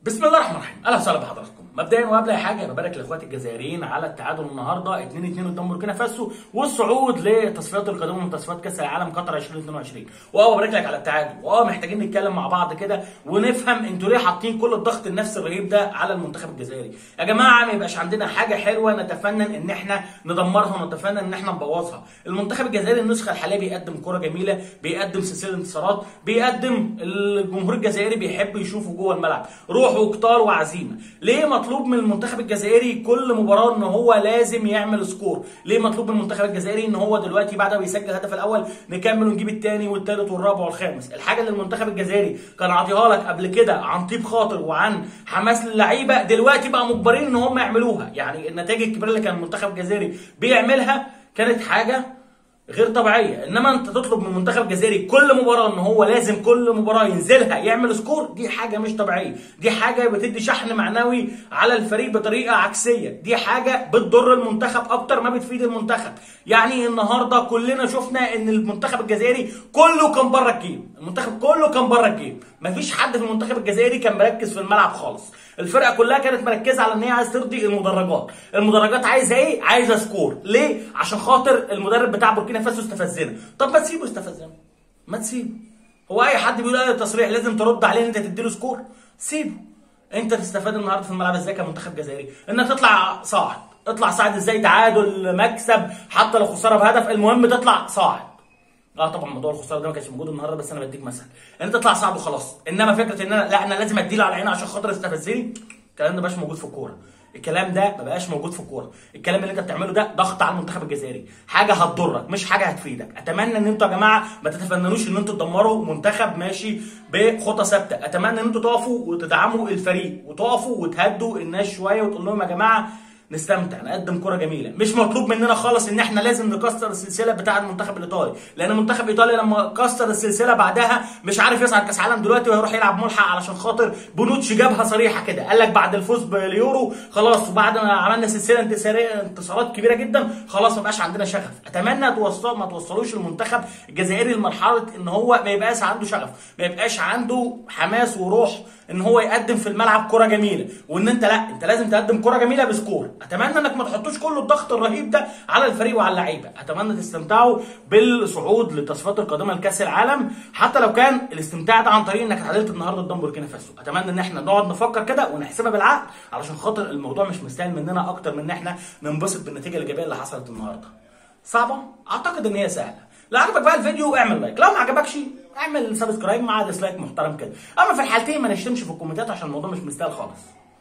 بسم الله الرحمن الرحيم اهلا وسهلا بحضراتكم مبدئيا وقبل اي حاجه ببارك لاخواتي الجزائريين على التعادل النهارده 2 2 قدام بوركينا فاسو والصعود لتصفيات القادمه من تصفيات كاس العالم قطر 2022 واه ببارك لك على التعادل واه محتاجين نتكلم مع بعض كده ونفهم انتوا ليه حاطين كل الضغط النفسي الرهيب ده على المنتخب الجزائري يا جماعه ما يبقاش عندنا حاجه حلوه نتفنن ان احنا ندمرها ونتفنن ان احنا نبوظها المنتخب الجزائري النسخه الحاليه بيقدم كره جميله بيقدم سلسله انتصارات بيقدم الجمهور الجزائري بيحب يشوفه جوه الملعب روح وقتال وعزيمه ليه مطلوب من المنتخب الجزائري كل مباراه ان هو لازم يعمل سكور ليه مطلوب من المنتخب الجزائري ان هو دلوقتي بعد ما بيسجل الهدف الاول نكمل ونجيب الثاني والثالث والرابع والخامس الحاجه اللي المنتخب الجزائري كان عاطيها لك قبل كده عن طيب خاطر وعن حماس للعيبه دلوقتي بقى مجبرين ان هم يعملوها يعني النتائج الكبيره اللي كان المنتخب الجزائري بيعملها كانت حاجه غير طبيعيه انما انت تطلب من المنتخب الجزائري كل مباراه ان هو لازم كل مباراه ينزلها يعمل سكور دي حاجه مش طبيعيه دي حاجه بتدي شحن معنوي على الفريق بطريقه عكسيه دي حاجه بتضر المنتخب اكتر ما بتفيد المنتخب يعني النهارده كلنا شفنا ان المنتخب الجزائري كله كان بره الجيم المنتخب كله كان بره الجيم مفيش حد في المنتخب الجزائري كان مركز في الملعب خالص الفرقه كلها كانت مركزه على ان هي عايز ترضي المدرجات المدرجات عايزه ايه عايزه سكور ليه عشان خاطر المدرب بتاع بوركينا فاسو استفزنا طب ما تسيبه استفزنا ما تسيبه هو اي حد بيقول اي تصريح لازم ترد عليه ان انت تديله سكور سيبه انت تستفاد النهارده في الملعب ازاي كمنتخب جزائري انك تطلع صاعد اطلع صاعد ازاي تعادل مكسب حتى لو خساره بهدف المهم تطلع صاعد اه طبعا موضوع الخساره ده ما كانش موجود النهارده بس انا بديك مثل ان انت تطلع صعب وخلاص انما فكره ان انا لا انا لازم اديله على عيني عشان خاطر استفزني الكلام ده مبقاش موجود في الكوره الكلام ده ما بقاش موجود في الكوره الكلام اللي انت بتعمله ده ضغط على المنتخب الجزائري حاجه هتضرك مش حاجه هتفيدك اتمنى ان انتوا يا جماعه ما تتفننوش ان انتوا تدمروا منتخب ماشي بخطى ثابته اتمنى ان انتوا تقفوا وتدعموا الفريق وتقفوا وتهدوا الناس شويه وتقول لهم يا جماعه نستمتع نقدم كره جميله مش مطلوب مننا خالص ان احنا لازم نكسر السلسله بتاعه المنتخب الايطالي لان المنتخب الايطالي لما كسر السلسله بعدها مش عارف يصعد كاس عالم دلوقتي وهيروح يلعب ملحق علشان خاطر بونوتش جابها صريحه كده قال لك بعد الفوز باليورو خلاص وبعد ما عملنا سلسله انتصارات كبيره جدا خلاص ما بقاش عندنا شغف اتمنى توصل ما توصلوش المنتخب الجزائري لمرحله ان هو ما يبقاش عنده شغف ما يبقاش عنده حماس وروح ان هو يقدم في الملعب كره جميله وان انت لا انت لازم تقدم كره جميله بسكور اتمنى انك ما تحطوش كل الضغط الرهيب ده على الفريق وعلى اللعيبه اتمنى تستمتعوا بالصعود للتصفيات القادمه لكاس العالم حتى لو كان الاستمتاع ده عن طريق انك اتعادلت النهارده قدام بوركينا فاسو اتمنى ان احنا نقعد نفكر كده ونحسبها بالعقل علشان خاطر الموضوع مش مستاهل مننا اكتر من ان احنا ننبسط بالنتيجه الايجابيه اللي حصلت النهارده صعبه اعتقد ان هي سهله لو عجبك بقى الفيديو اعمل لايك لو ما عجبكش اعمل سبسكرايب مع ديسلايك محترم كده اما في الحالتين ما نشتمش في الكومنتات عشان الموضوع مش مستاهل خالص